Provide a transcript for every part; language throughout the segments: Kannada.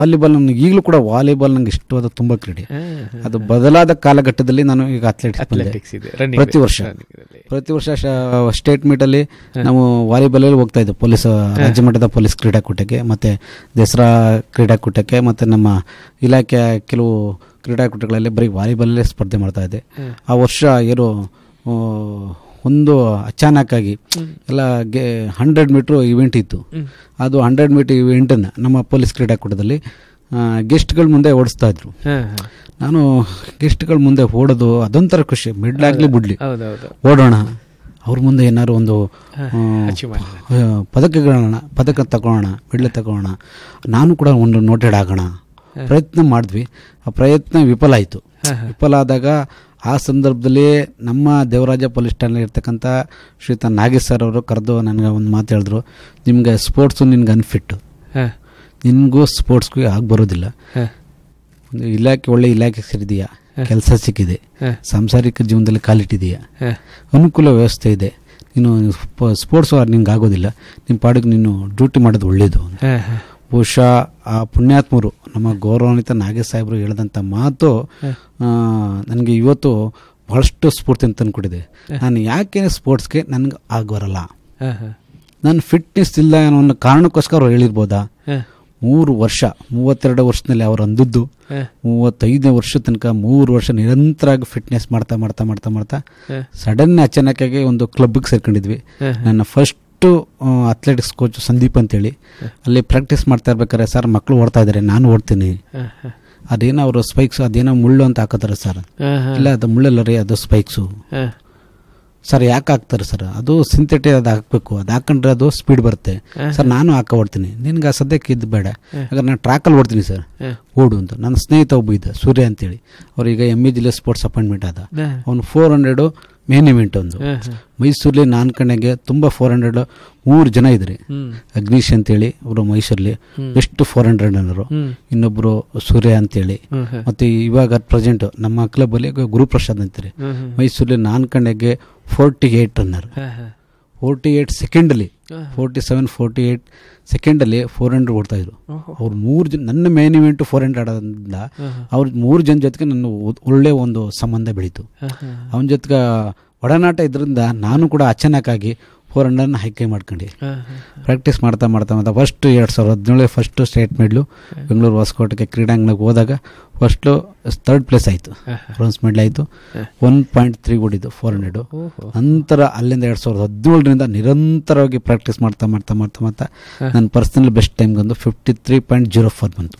ವಾಲಿಬಾಲ್ ನನಗೆ ಈಗಲೂ ಕೂಡ ವಾಲಿಬಾಲ್ ನಂಗೆ ಇಷ್ಟವಾದ ತುಂಬ ಕ್ರೀಡೆ ಅದು ಬದಲಾದ ಕಾಲಘಟ್ಟದಲ್ಲಿ ನಾನು ಈಗ ಅಥ್ಲೆಟಿಕ್ಸ್ ಬಂದೆ ಅಥ್ಲೆಟಿಕ್ಸ್ ಇದೆ ರನ್ನಿಂಗ್ ಪ್ರತಿ ವರ್ಷ ಪ್ರತಿ ವರ್ಷ ಸ್ಟೇಟ್ ಮೀಟಲ್ಲಿ ನಾವು ವಾಲಿಬಾಲಲ್ಲಿ ಹೋಗ್ತಾ ಇದ್ದೆ ಪೊಲೀಸ್ ರಾಜ್ಯ ಮಟ್ಟದ ಪೊಲೀಸ್ ಕ್ರೀಡಾಕೂಟಕ್ಕೆ ಮತ್ತು ದಸರಾ ಕ್ರೀಡಾಕೂಟಕ್ಕೆ ಮತ್ತು ನಮ್ಮ ಇಲಾಖೆಯ ಕೆಲವು ಕ್ರೀಡಾಕೂಟಗಳಲ್ಲಿ ಬರೀ ವಾಲಿಬಾಲಲ್ಲೇ ಸ್ಪರ್ಧೆ ಮಾಡ್ತಾ ಇದ್ದೆ ಆ ವರ್ಷ ಏನು ಆ, ಒಂದು ಅಚಾನಕ್ಕಾಗಿ ಎಲ್ಲ ಗೆ ಹಂಡ್ರೆಡ್ ಮೀಟ್ರ್ ಇವೆಂಟ್ ಇತ್ತು ಅದು ಹಂಡ್ರೆಡ್ ಮೀಟರ್ ಇವೆಂಟನ್ನು ನಮ್ಮ ಪೊಲೀಸ್ ಕ್ರೀಡಾಕೂಟದಲ್ಲಿ ಗೆಸ್ಟ್ಗಳ ಮುಂದೆ ಓಡಿಸ್ತಾ ಇದ್ರು ನಾನು ಗೆಸ್ಟ್ಗಳ ಮುಂದೆ ಓಡೋದು ಅದೊಂಥರ ಖುಷಿ ಮಿಡ್ಲಾಗ್ಲಿ ಬಿಡ್ಲಿ ಹೌದೌದು ಓಡೋಣ ಅವ್ರ ಮುಂದೆ ಏನಾದ್ರು ಒಂದು ಆ, ಆ, ಪದಕಗಳನ್ನ ಪದಕ ತಗೊಳ್ಳೋಣ ಮೆಡ್ಲ್ ತಗೊಳ್ಳೋಣ ನಾನು ಕೂಡ ಒಂದು ನೋಟೆಡ್ ಆಗೋಣ ಪ್ರಯತ್ನ ಮಾಡಿದ್ವಿ ಆ ಪ್ರಯತ್ನ ವಿಫಲ ಆಯಿತು ವಿಫಲ ಆದಾಗ ಆ ಸಂದರ್ಭದಲ್ಲಿ ನಮ್ಮ ದೇವರಾಜ ಪೊಲೀಸ್ ಠಾಣೆ ಇರ್ತಕ್ಕಂಥ ಶ್ರೀಯುತ ನಾಗೇಶ್ ಸರ್ ಅವರು ಕರೆದು ನನಗೆ ಒಂದು ಮಾತು ಹೇಳಿದ್ರು ನಿಮಗೆ ಸ್ಪೋರ್ಟ್ಸು ನಿನ್ಗೆ ಅನ್ಫಿಟ್ಟು ನಿನಗೂ ಸ್ಪೋರ್ಟ್ಸ್ಗೂ ಆಗಿ ಬರೋದಿಲ್ಲ ಒಂದು ಇಲಾಖೆ ಒಳ್ಳೆ ಇಲಾಖೆ ಸೇರಿದೆಯಾ ಕೆಲಸ ಸಿಕ್ಕಿದೆ ಸಾಂಸಾರಿಕ ಜೀವನದಲ್ಲಿ ಕಾಲಿಟ್ಟಿದೆಯಾ ಅನುಕೂಲ ವ್ಯವಸ್ಥೆ ಇದೆ ನೀನು ಸ್ಪೋರ್ಟ್ಸ್ ನಿಂಗೆ ಆಗೋದಿಲ್ಲ ನಿಮ್ಮ ಪಾಡಿಗೆ ನೀನು ಡ್ಯೂಟಿ ಮಾಡೋದು ಒಳ್ಳೆಯದು ಬಹುಶಃ ಆ ಪುಣ್ಯಾತ್ಮರು ನಮ್ಮ ಗೌರವಾನ್ವಿತ ನಾಗೇಶ್ ಸಾಹೇಬರು ಹೇಳಿದಂಥ ಮಾತು ನನಗೆ ಇವತ್ತು ಬಹಳಷ್ಟು ಸ್ಫೂರ್ತಿ ಅಂತ ತಂದ್ಕೊಟ್ಟಿದೆ ನಾನು ಯಾಕೆ ಸ್ಪೋರ್ಟ್ಸ್ಗೆ ನನಗೆ ಆಗಬರಲ್ಲ ನನ್ನ ಫಿಟ್ನೆಸ್ ಇಲ್ಲ ಅನ್ನೋ ಒಂದು ಕಾರಣಕ್ಕೋಸ್ಕರ ಅವ್ರು ಹೇಳಿರ್ಬೋದಾ ಮೂರು ವರ್ಷ ಮೂವತ್ತೆರಡು ವರ್ಷದಲ್ಲಿ ಅವ್ರು ಅಂದದ್ದು ಮೂವತ್ತೈದನೇ ವರ್ಷ ತನಕ ಮೂರು ವರ್ಷ ನಿರಂತರವಾಗಿ ಫಿಟ್ನೆಸ್ ಮಾಡ್ತಾ ಮಾಡ್ತಾ ಮಾಡ್ತಾ ಮಾಡ್ತಾ ಸಡನ್ ಅಚಾನಕ್ಕಾಗಿ ಒಂದು ಕ್ಲಬ್ಗೆ ಸೇರ್ಕೊಂಡಿದ್ವಿ ನನ್ನ ಫಸ್ಟು ಅಥ್ಲೆಟಿಕ್ಸ್ ಕೋಚ್ ಸಂದೀಪ್ ಅಂತೇಳಿ ಅಲ್ಲಿ ಪ್ರಾಕ್ಟೀಸ್ ಮಾಡ್ತಾ ಇರ್ಬೇಕಾದ್ರೆ ಸರ್ ಮಕ್ಕಳು ಓಡ್ತಾ ಇದ್ದಾರೆ ನಾನು ಓಡ್ತೀನಿ ಅದೇನೋ ಅವರು ಸ್ಪೈಕ್ಸ್ ಅದೇನೋ ಮುಳ್ಳು ಅಂತ ಹಾಕೋತಾರೆ ಸರ್ ಇಲ್ಲ ಅದು ಮುಳ್ಳಲ್ಲ ರೀ ಅದು ಸ್ಪೈಕ್ಸು ಸರ್ ಯಾಕೆ ಹಾಕ್ತಾರೆ ಸರ್ ಅದು ಸಿಂಥೆಟಿಕ್ ಅದು ಹಾಕಬೇಕು ಅದು ಹಾಕೊಂಡ್ರೆ ಅದು ಸ್ಪೀಡ್ ಬರುತ್ತೆ ಸರ್ ನಾನು ಹಾಕ ಓಡ್ತೀನಿ ನಿನ್ಗೆ ಆ ಸದ್ಯಕ್ಕೆ ಇದು ಬೇಡ ಯಾಕಂದ್ರೆ ನಾನು ಟ್ರ್ಯಾಕಲ್ಲಿ ಓಡ್ತೀನಿ ಸರ್ ಓಡು ಅಂತ ನನ್ನ ಸ್ನೇಹಿತ ಒಬ್ಬ ಇದ್ದ ಸೂರ್ಯ ಅಂತೇಳಿ ಅವ್ರೀಗ ಎಮ್ ಇ ಜಿಲ್ಲೆ ಸ್ಪೋರ್ಟ್ಸ್ ಅಪಾಯಿಂಟ್ಮೆಂಟ್ ಆದ ಅವ್ನು ಫೋರ್ ಹಂಡ್ರೆಡು ಮೇನ್ ಇವೆಂಟ್ ಒಂದು ಮೈಸೂರಲ್ಲಿ ನಾನು ಕಣಗೆ ತುಂಬ ಫೋರ್ ಹಂಡ್ರೆಡ್ ಮೂರು ಜನ ಇದ್ರಿ ಅಗ್ನೀಶ್ ಅಂತೇಳಿ ಅವರು ಮೈಸೂರಲ್ಲಿ ಬೆಸ್ಟ್ ಫೋರ್ ಹಂಡ್ರೆಡ್ ಅನ್ನೋರು ಇನ್ನೊಬ್ರು ಸೂರ್ಯ ಅಂತೇಳಿ ಮತ್ತೆ ಇವಾಗ ಪ್ರೆಸೆಂಟ್ ನಮ್ಮ ಕ್ಲಬ್ ಅಲ್ಲಿ ಗುರುಪ್ರಸಾದ್ ಅಂತಾರೆ ಮೈಸೂರಲ್ಲಿ ನಾನು ಕಣಗೆ forty eight runner forty eight ಸೆಕೆಂಡಲ್ಲಿ ಫೋರ್ಟಿ ಸೆವೆನ್ ಫೋರ್ಟಿ ಏಟ್ ಸೆಕೆಂಡಲ್ಲಿ ಫೋರ್ ಹಂಡ್ರೆಡ್ ಓಡ್ತಾ ಇದ್ರು ಅವ್ರು ಮೂರು ಜನ ನನ್ನ ಮೇನ್ ಇವೆಂಟ್ ಫೋರ್ ಹಂಡ್ರೆಡ್ ಆಡೋದ್ರಿಂದ ಅವ್ರ ಮೂರು ಜನ ಜೊತೆಗೆ ನನ್ನ ಒ- ಒಳ್ಳೆ ಒಂದು ಸಂಬಂಧ ಬೆಳೀತು ಅವನ ಜೊತೆಗೆ ಒಡನಾಟ ಇದರಿಂದ ನಾನು ಕೂಡ ಅಚಾನಕ್ಕಾಗಿ ಫೋರ್ ಹಂಡ್ರೆಡ್ನ ಹೈಕೆ ಮಾಡ್ಕೊಂಡು ಪ್ರಾಕ್ಟೀಸ್ ಮಾಡ್ತಾ ಮಾಡ್ತಾ ಮಾಡ್ತಾ ಫಸ್ಟ್ ಎರಡು ಸಾವಿರದ ಹದಿನೇಳು ಫಸ್ಟು ಸ್ಟೇಟ್ ಮೆಡ್ಲು ಬೆಂಗಳೂರು ಹೊಸಕೋಟೆಗೆ ಕ್ರೀಡಾಂಗಣಕ್ಕೆ ಹೋದಾಗ ಫಸ್ಟು ಥರ್ಡ್ ಪ್ಲೇಸ್ ಆಯಿತು ಬ್ರೋನ್ಸ್ ಮೆಡಲ್ ಆಯಿತು ಒನ್ ಪಾಯಿಂಟ್ ತ್ರೀ ಓಡಿದ್ದು ಫೋರ್ ಹಂಡ್ರೆಡು ನಂತರ ಅಲ್ಲಿಂದ ಎರಡು ಸಾವಿರದ ಹದಿನೇಳರಿಂದ ನಿರಂತರವಾಗಿ ಪ್ರಾಕ್ಟೀಸ್ ಮಾಡ್ತಾ ಮಾಡ್ತಾ ಮಾಡ್ತಾ ಮಾಡ್ತಾ ನನ್ನ ಪರ್ಸನಲ್ ಬೆಸ್ಟ್ ಟೈಮ್ ಬಂದು fifty three point zero four ಬಂತು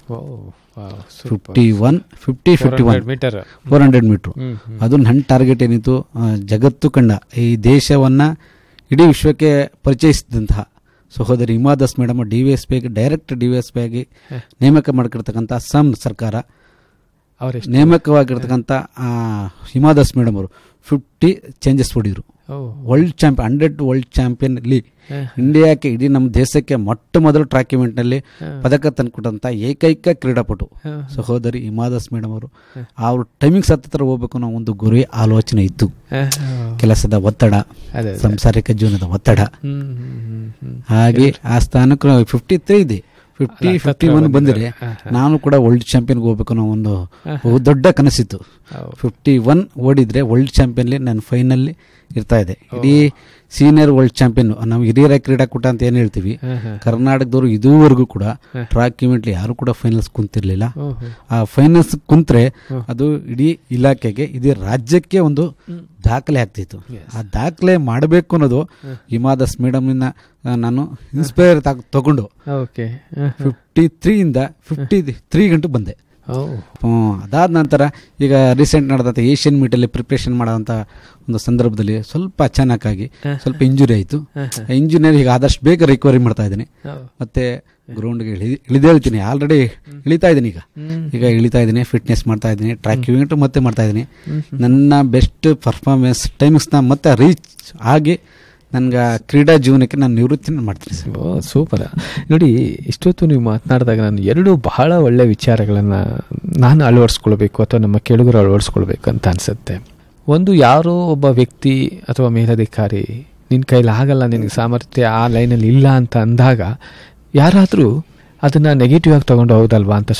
fifty one fifty fifty one meter four hundred metre ಅದು ನನ್ನ ಟಾರ್ಗೆಟ್ ಏನಿತ್ತು ಆ, ಜಗತ್ತು ಕಂಡ ಈ ದೇಶವನ್ನು ಇಡೀ ವಿಶ್ವಕ್ಕೆ ಪರಿಚಯಿಸಿದಂತಹ ಸಹೋದರಿ Hima Das madam D V S P ಆಗಿ direct D V S P ಆಗಿ ನೇಮಕ ಮಾಡಿರ್ತಕ್ಕಂಥ ಅಸ್ಸಾಂ ಸರ್ಕಾರ ಅವರೆಷ್ಟು ನೇಮಕವಾಗಿರ್ತಕ್ಕಂಥ ಆ, ಹಿಮಾದಾಸ್ ಮೇಡಮ್ ಅವರು fifty changes ಹೊಡಿದ್ರು world champion hundred world champion ಅಲ್ಲಿ ಇಂಡಿಯಾಕ್ಕೆ ಇಡೀ ನಮ್ಮ ದೇಶಕ್ಕೆ ಮೊಟ್ಟ ಮೊದಲು ಟ್ರ್ಯಾಕ್ ಇವೆಂಟ್ನಲ್ಲಿ ಪದಕ ತಂದುಕೊಟ್ಟಂಥ ಏಕೈಕ ಕ್ರೀಡಾಪಟು ಸಹೋದರಿ ಹಿಮಾದಾಸ್ ಮೇಡಮ್ ಅವರು ಅವ್ರ ಟೈಮಿಂಗ್ಸ್ ಹತ್ತಿರ ಹೋಗ್ಬೇಕು ಅನ್ನೋ ಒಂದು ಗುರಿ ಆಲೋಚನೆ ಇತ್ತು ಕೆಲಸದ ಒತ್ತಡ ಅದೇ ಸಂಸಾರಿಕ ಜೀವನದ ಒತ್ತಡ ಹ್ಮ್ ಹ್ಮ್ ಹ್ಮ್ ಹ್ಮ್ ಹಾಗೆ ಆ ಸ್ಥಾನಕ್ಕೆ ಫಿಫ್ಟಿ ತ್ರೀ ಇದೆ ಫಿಫ್ಟಿ ಫಿಫ್ಟಿ ಒನ್ ಬಂದರೆ ನಾನು ಕೂಡ ವರ್ಲ್ಡ್ ಚಾಂಪಿಯನ್ಗೆ ಹೋಗ್ಬೇಕು ಅನ್ನೋ ಒಂದು ಬಹು ದೊಡ್ಡ ಕನಸಿತ್ತು ಫಿಫ್ಟಿ ಒನ್ ಓಡಿದ್ರೆ ವರ್ಲ್ಡ್ ಚಾಂಪಿಯನ್ಲಿ ನಾನು ಫೈನಲ್ಲಿ ಇರ್ತಾ ಇದೆ ಇಡೀ ಸೀನಿಯರ್ ವರ್ಲ್ಡ್ ಚಾಂಪಿಯನ್ ನಾವು ಹಿರಿಯರ ಕ್ರೀಡಾಕೂಟ ಅಂತ ಏನು ಹೇಳ್ತೀವಿ ಕರ್ನಾಟಕದವರು ಇದುವರೆಗೂ ಕೂಡ ಟ್ರ್ಯಾಕ್ ಇವೆಂಟ್ಲಿ ಯಾರು ಕೂಡ ಫೈನಲ್ಸ್ ಕುಂತಿರ್ಲಿಲ್ಲ ಆ ಫೈನಲ್ಸ್ ಕುಂತ್ರೆ ಅದು ಇಡೀ ಇಲಾಖೆಗೆ ಇಡೀ ರಾಜ್ಯಕ್ಕೆ ಒಂದು ದಾಖಲೆ ಆಗ್ತಿತ್ತು ಆ ದಾಖಲೆ ಮಾಡಬೇಕು ಅನ್ನೋದು ಹಿಮಾದಾಸ್ ಮೇಡಮ್ನ ನಾನು ಇನ್ಸ್ಪೈರ್ ತಗೊಂಡು ಓಕೆ ಫಿಫ್ಟಿ ತ್ರೀಯಿಂದ ಫಿಫ್ಟಿ ತ್ರೀ ಗಂಟು ಬಂದೆ ಹ್ಮ್, ಅದಾದ ನಂತರ ಈಗ ರೀಸೆಂಟ್ ನಡೆದಂಥ ಏಷ್ಯನ್ ಮೀಟಲ್ಲಿ ಪ್ರಿಪ್ರೇಷನ್ ಮಾಡೋಂಥ ಒಂದು ಸಂದರ್ಭದಲ್ಲಿ ಸ್ವಲ್ಪ ಅಚಾನಕ್ಕಾಗಿ ಸ್ವಲ್ಪ ಇಂಜುರಿ ಆಯಿತು ಇಂಜುರಿಯಲ್ಲಿ ಈಗ ಆದಷ್ಟು ಬೇಗ ರಿಕವರಿ ಮಾಡ್ತಾ ಇದ್ದೀನಿ ಮತ್ತೆ ಗ್ರೌಂಡ್ಗೆ ಇಳಿ ಇಳಿದೇಳ್ತೀನಿ ಆಲ್ರೆಡಿ ಇಳಿತಾ ಇದ್ದೀನಿ ಈಗ ಈಗ ಇಳಿತಾ ಇದ್ದೀನಿ ಫಿಟ್ನೆಸ್ ಮಾಡ್ತಾ ಇದ್ದೀನಿ ಟ್ರ್ಯಾಕ್ ಇವೆಂಟ್ ಮತ್ತೆ ಮಾಡ್ತಾ ಇದ್ದೀನಿ ನನ್ನ ಬೆಸ್ಟ್ ಪರ್ಫಾರ್ಮೆನ್ಸ್ ಟೈಮಿಂಗ್ಸ್ನ ಮತ್ತೆ ರೀಚ್ ಆಗಿ ನನ್ಗೆ ಕ್ರೀಡಾ ಜೀವನಕ್ಕೆ ನಾನು ನಿವೃತ್ತಿನ ಮಾಡ್ತೀನಿ ಸರ್ ಓ ಸೂಪರ್ ನೋಡಿ ಇಷ್ಟೊತ್ತು ನೀವು ಮಾತನಾಡಿದಾಗ ನಾನು ಎರಡು ಬಹಳ ಒಳ್ಳೆ ವಿಚಾರಗಳನ್ನು ನಾನು ಅಳವಡಿಸ್ಕೊಳ್ಬೇಕು ಅಥವಾ ನಮ್ಮ ಕೆಳಗರು ಅಳವಡಿಸ್ಕೊಳ್ಬೇಕು ಅಂತ ಅನಿಸುತ್ತೆ ಒಂದು ಯಾರೋ ಒಬ್ಬ ವ್ಯಕ್ತಿ ಅಥವಾ ಮೇಲಧಿಕಾರಿ ನಿನ್ನ ಕೈಲಿ ಆಗಲ್ಲ ನಿನಗೆ ಸಾಮರ್ಥ್ಯ ಆ ಲೈನಲ್ಲಿ ಇಲ್ಲ ಅಂತ ಅಂದಾಗ ಯಾರಾದರೂ ಅದನ್ನ ನೆಗೆಟಿವ್ ಆಗಿ ತಗೊಂಡು ಹೌದಲ್ವಾ ಅಂತ